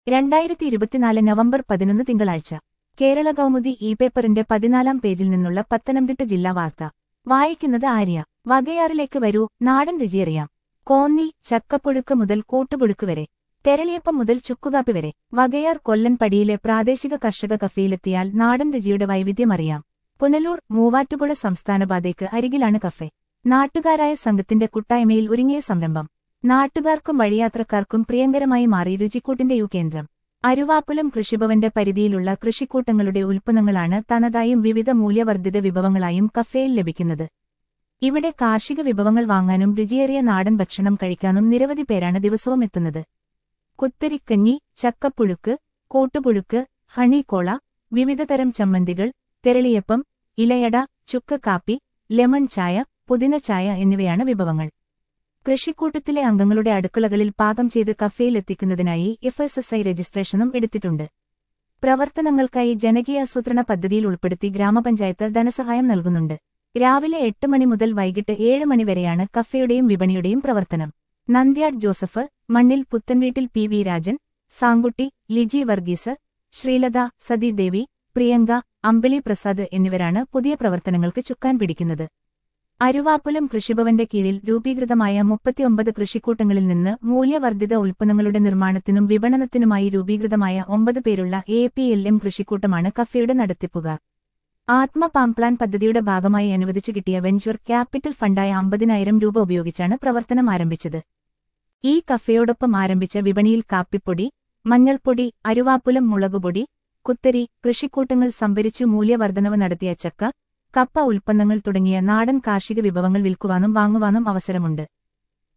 രണ്ടായിരത്തി ഇരുപത്തിനാല് നവംബർ പതിനൊന്ന് തിങ്കളാഴ്ച കേരള കൗമുദി ഇ പേപ്പറിന്റെ പതിനാലാം പേജിൽ നിന്നുള്ള പത്തനംതിട്ട ജില്ലാ വാർത്ത വായിക്കുന്നത് ആര്യ വകയാറിലേക്ക് വരൂ നാടൻ രുചിയറിയാം കോന്നി ചക്കപ്പുഴുക്ക് മുതൽ കൂട്ടുപുഴുക്ക് വരെ തെരളിയപ്പം മുതൽ ചുക്കുകാപ്പി വരെ വകയാർ കൊല്ലൻ പടിയിലെ പ്രാദേശിക കർഷക കഫേയിലെത്തിയാൽ നാടൻ രുചിയുടെ വൈവിധ്യമറിയാം പുനലൂർ മൂവാറ്റുപുഴ സംസ്ഥാനപാതയ്ക്ക് അരികിലാണ് കഫേ നാട്ടുകാരായ സംഘത്തിന്റെ കൂട്ടായ്മയിൽ ഒരുങ്ങിയ സംരംഭം നാട്ടുകാർക്കും വഴിയാത്രക്കാർക്കും പ്രിയങ്കരമായി മാറി രുചിക്കൂട്ടിന്റെ യു കേന്ദ്രം അരുവാപ്പുലം കൃഷിഭവന്റെ പരിധിയിലുള്ള കൃഷിക്കൂട്ടങ്ങളുടെ ഉൽപ്പന്നങ്ങളാണ് തനതായും വിവിധ മൂല്യവർദ്ധിത വിഭവങ്ങളായും കഫേയിൽ ലഭിക്കുന്നത് ഇവിടെ കാർഷിക വിഭവങ്ങൾ വാങ്ങാനും രുചിയേറിയ നാടൻ ഭക്ഷണം കഴിക്കാനും നിരവധി പേരാണ് ദിവസവും എത്തുന്നത് കുത്തരിക്കഞ്ഞി ചക്കപ്പുഴുക്ക് കൂട്ടുപുഴുക്ക് ഹണിക്കോള വിവിധതരം ചമ്മന്തികൾ തെരളിയപ്പം ഇലയട ചുക്ക് കാപ്പി ലെമൺ ചായ പുതിന ചായ എന്നിവയാണ് വിഭവങ്ങൾ കൃഷിക്കൂട്ടത്തിലെ അംഗങ്ങളുടെ അടുക്കളകളിൽ പാകം ചെയ്ത് കഫേയിലെത്തിക്കുന്നതിനായി എഫ് എസ് എസ് ഐ രജിസ്ട്രേഷനും എടുത്തിട്ടുണ്ട് പ്രവർത്തനങ്ങൾക്കായി ജനകീയാസൂത്രണ പദ്ധതിയിൽ ഉൾപ്പെടുത്തി ഗ്രാമപഞ്ചായത്ത് ധനസഹായം നൽകുന്നുണ്ട് രാവിലെ എട്ട് മണി മുതൽ വൈകിട്ട് ഏഴ് മണി വരെയാണ് കഫേയുടെയും വിപണിയുടെയും പ്രവർത്തനം നന്ദ്യാട് ജോസഫ് മണ്ണിൽ പുത്തൻവീട്ടിൽ പി വി രാജൻ സാങ്കുട്ടി ലിജി വർഗീസ് ശ്രീലത സതീദേവി പ്രിയങ്ക അമ്പിളി പ്രസാദ് എന്നിവരാണ് പുതിയ പ്രവർത്തനങ്ങൾക്ക് ചുക്കാൻ പിടിക്കുന്നത് അരുവാപ്പുലം കൃഷിഭവന്റെ കീഴിൽ രൂപീകൃതമായ മുപ്പത്തിയൊമ്പത് കൃഷിക്കൂട്ടങ്ങളിൽ നിന്ന് മൂല്യവർദ്ധിത ഉൽപ്പന്നങ്ങളുടെ നിർമ്മാണത്തിനും വിപണനത്തിനുമായി രൂപീകൃതമായ ഒമ്പത് പേരുള്ള എ പി എൽ എം കൃഷിക്കൂട്ടമാണ് കഫേയുടെ നടത്തിപ്പുകാർ ആത്മ പാംപ്ലാൻ പദ്ധതിയുടെ ഭാഗമായി അനുവദിച്ചു കിട്ടിയ വെഞ്ചർ ക്യാപിറ്റൽ ഫണ്ടായ അമ്പതിനായിരം രൂപ ഉപയോഗിച്ചാണ് പ്രവർത്തനം ആരംഭിച്ചത് ഈ കഫേയോടൊപ്പം ആരംഭിച്ച വിപണിയിൽ കാപ്പിപ്പൊടി മഞ്ഞൾപ്പൊടി അരുവാപ്പുലം മുളകുപൊടി കുത്തരി കൃഷിക്കൂട്ടങ്ങൾ സംഭരിച്ചു മൂല്യവർദ്ധനവ് നടത്തിയ ചക്ക കപ്പ ഉൽപ്പന്നങ്ങൾ തുടങ്ങിയ നാടൻ കാർഷിക വിഭവങ്ങൾ വിൽക്കുവാനും വാങ്ങുവാനും അവസരമുണ്ട്